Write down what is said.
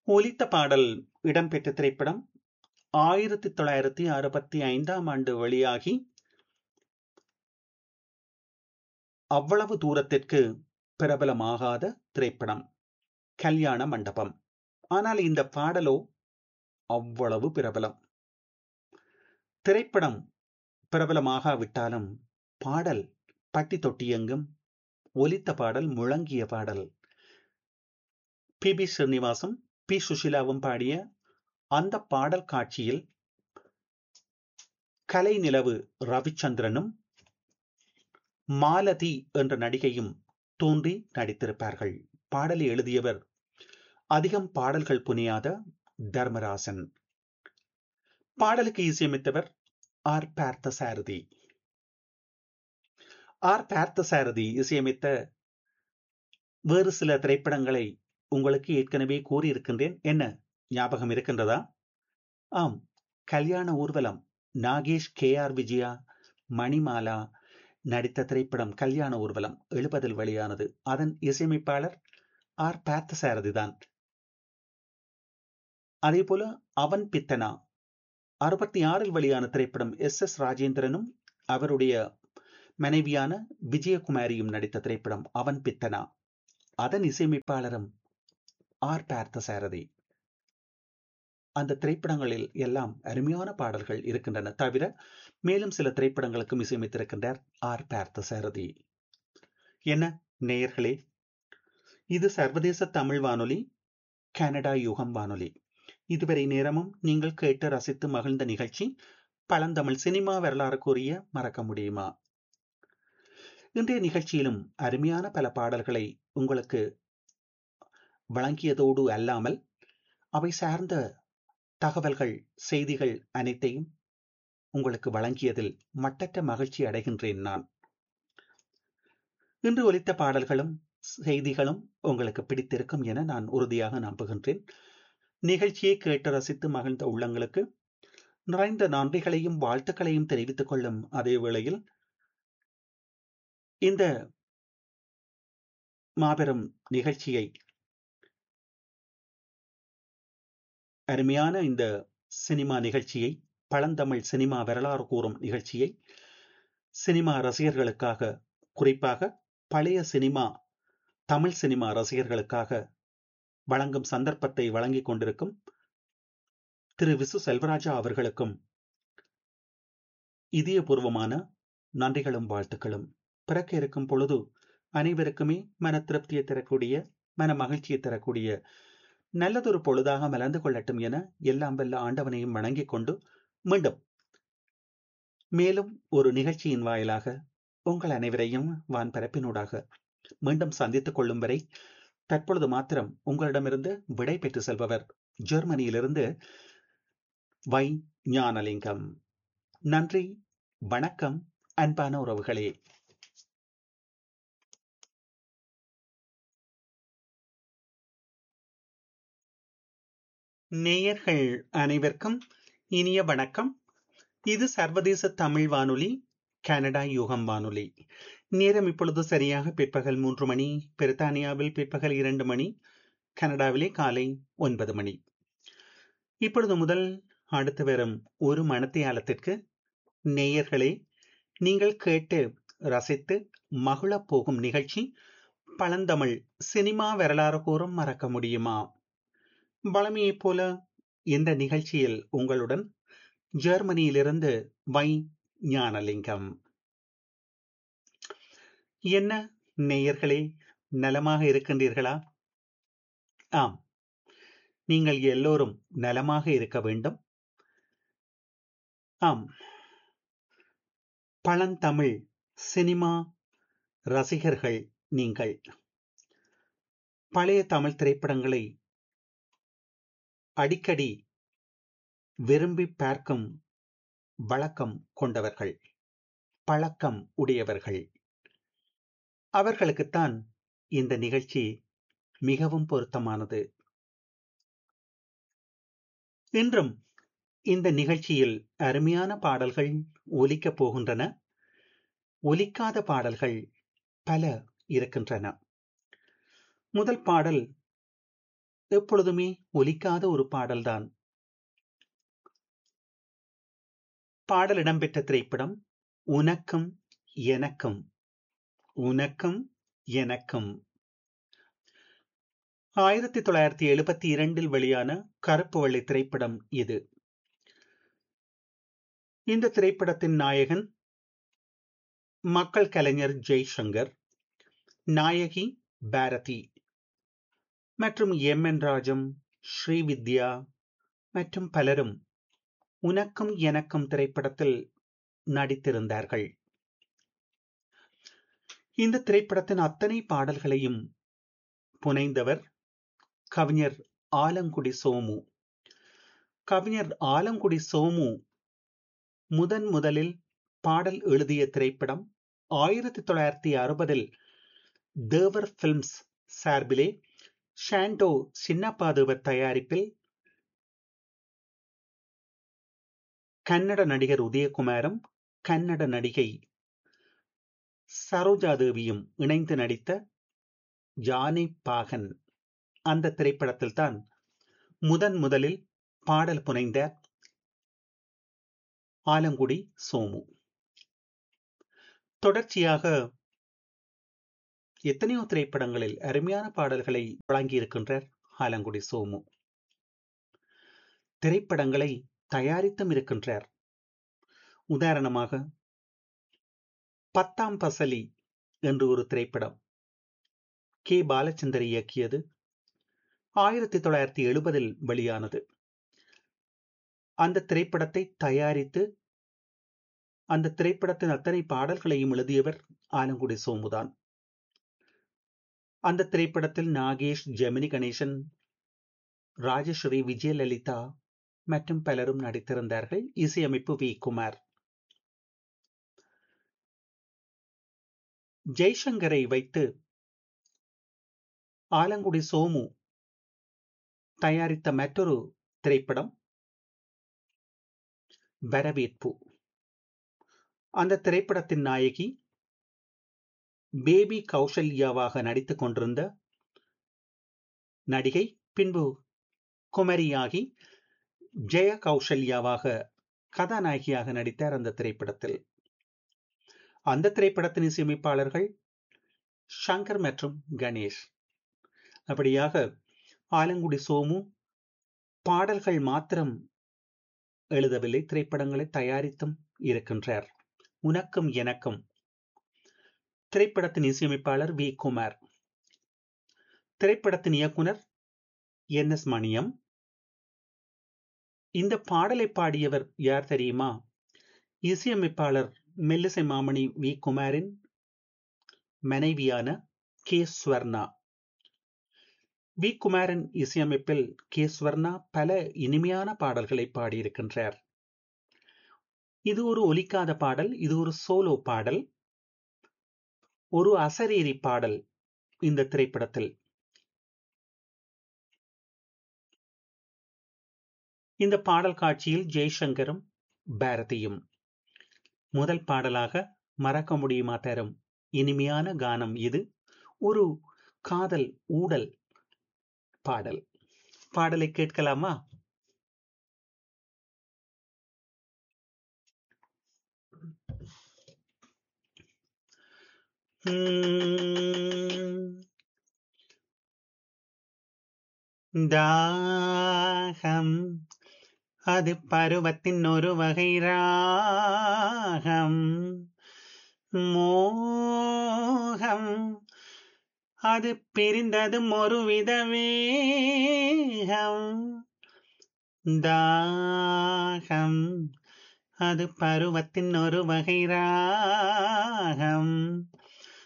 ஒலித்த பாடல் இடம்பெற்ற திரைப்படம் ஆயிரத்தி தொள்ளாயிரத்தி அறுபத்தி ஐந்தாம் ஆண்டு வெளியாகி அவ்வளவு தூரத்திற்கு பிரபலமாகாத திரைப்படம் கல்யாண மண்டபம் ஆனால் இந்த பாடலோ அவ்வளவு பிரபலம் திரைப்படம் பிரபலமாகாவிட்டாலும் பாடல் பட்டி தொட்டியெங்கும் ஒலித்த பாடல் முழங்கிய பாடல் பி பி ஸ்ரீனிவாசும் பி சுஷிலாவும் பாடிய அந்த பாடல் காட்சியில் கலை நிலவு ரவிச்சந்திரனும் மாலதி என்ற நடிகையும் தோன்றி நடித்திருப்பார்கள் பாடலை எழுதியவர் அதிகம் பாடல்கள் புனியாத தர்மராசன் பாடலுக்கு இசையமைத்தவர் ஆர் பார்த்த சாரதி ஆர் பார்த்த சாரதி இசையமைத்த வேறு சில திரைப்படங்களை உங்களுக்கு ஏற்கனவே கூறியிருக்கின்றேன் என்ன ஞாபகம் இருக்கின்றதா ஆம் கல்யாண ஊர்வலம் நாகேஷ் கே ஆர் விஜயா மணிமாலா நடித்த திரைப்படம் கல்யாண ஊர்வலம் எழுபதில் வெளியானது அதன் இசையமைப்பாளர் ஆர் பார்த்த சாரதி தான் அதே போல அவன் பித்தனா அறுபத்தி ஆறில் வெளியான திரைப்படம் எஸ் எஸ் ராஜேந்திரனும் அவருடைய மனைவியான விஜயகுமாரியும் நடித்த திரைப்படம் அவன் பித்தனா அதன் இசையமைப்பாளரும் ஆர் பார்த்த சாரதி அந்த திரைப்படங்களில் எல்லாம் அருமையான பாடல்கள் இருக்கின்றன தவிர மேலும் சில திரைப்படங்களுக்கும் இசையமைத்திருக்கின்றார் ஆர் பார்த்த சாரதி என்ன நேயர்களே இது சர்வதேச தமிழ் வானொலி கனடா யுகம் வானொலி இதுவரை நேரமும் நீங்கள் கேட்டு ரசித்து மகிழ்ந்த நிகழ்ச்சி பழந்தமிழ் சினிமா வரலாறு கூறிய மறக்க முடியுமா இன்றைய நிகழ்ச்சியிலும் அருமையான பல பாடல்களை உங்களுக்கு வழங்கியதோடு அல்லாமல் அவை சார்ந்த தகவல்கள் செய்திகள் அனைத்தையும் உங்களுக்கு வழங்கியதில் மட்டற்ற மகிழ்ச்சி அடைகின்றேன் நான் இன்று ஒலித்த பாடல்களும் செய்திகளும் உங்களுக்கு பிடித்திருக்கும் என நான் உறுதியாக நம்புகின்றேன் நிகழ்ச்சியை கேட்டு ரசித்து மகிழ்ந்த உள்ளங்களுக்கு நிறைந்த நன்றிகளையும் வாழ்த்துக்களையும் தெரிவித்துக் கொள்ளும் அதே வேளையில் இந்த மாபெரும் நிகழ்ச்சியை அருமையான இந்த சினிமா நிகழ்ச்சியை பழந்தமிழ் சினிமா வரலாறு கூறும் நிகழ்ச்சியை சினிமா ரசிகர்களுக்காக குறிப்பாக பழைய சினிமா தமிழ் சினிமா ரசிகர்களுக்காக வழங்கும் சந்தர்ப்பத்தை வழங்கிக் கொண்டிருக்கும் திரு விசு செல்வராஜா அவர்களுக்கும் இதயபூர்வமான நன்றிகளும் வாழ்த்துக்களும் பிறக்க இருக்கும் பொழுது அனைவருக்குமே மன திருப்தியை தரக்கூடிய மன மகிழ்ச்சியை தரக்கூடிய நல்லதொரு பொழுதாக மலர்ந்து கொள்ளட்டும் என எல்லாம் வல்ல ஆண்டவனையும் வணங்கிக் கொண்டு மீண்டும் மேலும் ஒரு நிகழ்ச்சியின் வாயிலாக உங்கள் அனைவரையும் வான் பரப்பினூடாக மீண்டும் சந்தித்துக் கொள்ளும் வரை தற்பொழுது மாத்திரம் உங்களிடமிருந்து விடை பெற்று செல்பவர் ஜெர்மனியிலிருந்து வை ஞானலிங்கம் நன்றி வணக்கம் அன்பான உறவுகளே நேயர்கள் அனைவருக்கும் இனிய வணக்கம் இது சர்வதேச தமிழ் வானொலி கனடா யுகம் வானொலி நேரம் இப்பொழுது சரியாக பிற்பகல் மூன்று மணி பிரித்தானியாவில் பிற்பகல் இரண்டு மணி கனடாவிலே காலை ஒன்பது மணி இப்பொழுது முதல் அடுத்து வரும் ஒரு மணத்தியாலத்திற்கு நேயர்களே நீங்கள் கேட்டு ரசித்து மகிழப் போகும் நிகழ்ச்சி பழந்தமிழ் சினிமா வரலாறு கூறும் மறக்க முடியுமா வளமையைப் போல இந்த நிகழ்ச்சியில் உங்களுடன் ஜெர்மனியிலிருந்து வை ஞானலிங்கம் என்ன நேயர்களே நலமாக இருக்கின்றீர்களா ஆம் நீங்கள் எல்லோரும் நலமாக இருக்க வேண்டும் ஆம் பழந்தமிழ் சினிமா ரசிகர்கள் நீங்கள் பழைய தமிழ் திரைப்படங்களை அடிக்கடி விரும்பி பார்க்கும் வழக்கம் கொண்டவர்கள் பழக்கம் உடையவர்கள் அவர்களுக்குத்தான் இந்த நிகழ்ச்சி மிகவும் பொருத்தமானது இன்றும் இந்த நிகழ்ச்சியில் அருமையான பாடல்கள் ஒலிக்கப் போகின்றன ஒலிக்காத பாடல்கள் பல இருக்கின்றன முதல் பாடல் எப்பொழுதுமே ஒலிக்காத ஒரு பாடல்தான் பாடல் இடம்பெற்ற திரைப்படம் உனக்கும் எனக்கும் உனக்கும் எனக்கும் ஆயிரத்தி தொள்ளாயிரத்தி எழுபத்தி இரண்டில் வெளியான கருப்பு வெள்ளை திரைப்படம் இது இந்த திரைப்படத்தின் நாயகன் மக்கள் கலைஞர் ஜெய்சங்கர் நாயகி பாரதி மற்றும் எம் என் ராஜம் ஸ்ரீவித்யா மற்றும் பலரும் உனக்கும் எனக்கும் திரைப்படத்தில் நடித்திருந்தார்கள் இந்த திரைப்படத்தின் அத்தனை பாடல்களையும் புனைந்தவர் கவிஞர் ஆலங்குடி சோமு கவிஞர் ஆலங்குடி சோமு முதன் முதலில் பாடல் எழுதிய திரைப்படம் ஆயிரத்தி தொள்ளாயிரத்தி அறுபதில் தேவர் பிலிம்ஸ் சார்பிலே ஷாண்டோ சின்னப்பாதுவர் தயாரிப்பில் கன்னட நடிகர் உதயகுமாரும் கன்னட நடிகை சரோஜாதேவியும் இணைந்து நடித்த ஜானி பாகன் அந்த திரைப்படத்தில் தான் முதன் முதலில் பாடல் புனைந்த ஆலங்குடி சோமு தொடர்ச்சியாக எத்தனையோ திரைப்படங்களில் அருமையான பாடல்களை வழங்கியிருக்கின்றார் ஆலங்குடி சோமு திரைப்படங்களை தயாரித்தும் இருக்கின்றார் உதாரணமாக பத்தாம் பசலி என்று ஒரு திரைப்படம் கே பாலச்சந்தர் இயக்கியது ஆயிரத்தி தொள்ளாயிரத்தி எழுபதில் வெளியானது அந்த திரைப்படத்தை தயாரித்து அந்த திரைப்படத்தின் அத்தனை பாடல்களையும் எழுதியவர் ஆலங்குடி சோமுதான் அந்த திரைப்படத்தில் நாகேஷ் ஜெமினி கணேசன் ராஜஸ்ரீ விஜயலலிதா மற்றும் பலரும் நடித்திருந்தார்கள் இசையமைப்பு வி குமார் ஜெய்சங்கரை வைத்து ஆலங்குடி சோமு தயாரித்த மற்றொரு திரைப்படம் வரவேற்பு அந்த திரைப்படத்தின் நாயகி பேபி கௌசல்யாவாக நடித்துக் கொண்டிருந்த நடிகை பின்பு குமரியாகி ஜெய கௌசல்யாவாக கதாநாயகியாக நடித்தார் அந்த திரைப்படத்தில் அந்த திரைப்படத்தின் இசையமைப்பாளர்கள் சங்கர் மற்றும் கணேஷ் அப்படியாக ஆலங்குடி சோமு பாடல்கள் மாத்திரம் எழுதவில்லை திரைப்படங்களை தயாரித்தும் இருக்கின்றார் உனக்கும் எனக்கும் திரைப்படத்தின் இசையமைப்பாளர் வி குமார் திரைப்படத்தின் இயக்குனர் என் எஸ் மணியம் இந்த பாடலை பாடியவர் யார் தெரியுமா இசையமைப்பாளர் மெல்லிசை மாமணி வி குமாரின் மனைவியான கே ஸ்வர்ணா வி குமாரின் இசையமைப்பில் கே ஸ்வர்ணா பல இனிமையான பாடல்களை பாடியிருக்கின்றார் இது ஒரு ஒலிக்காத பாடல் இது ஒரு சோலோ பாடல் ஒரு அசரீரி பாடல் இந்த திரைப்படத்தில் இந்த பாடல் காட்சியில் ஜெய்சங்கரும் பாரதியும் முதல் பாடலாக மறக்க முடியுமா தரும் இனிமையான கானம் இது ஒரு காதல் ஊடல் பாடல் பாடலை கேட்கலாமா தாகம் அது பருவத்தின் ஒரு வகை ராகம் மோகம் அது பிரிந்ததும் ஒரு வித வேகம் தாகம் அது பருவத்தின் ஒரு வகை ராகம்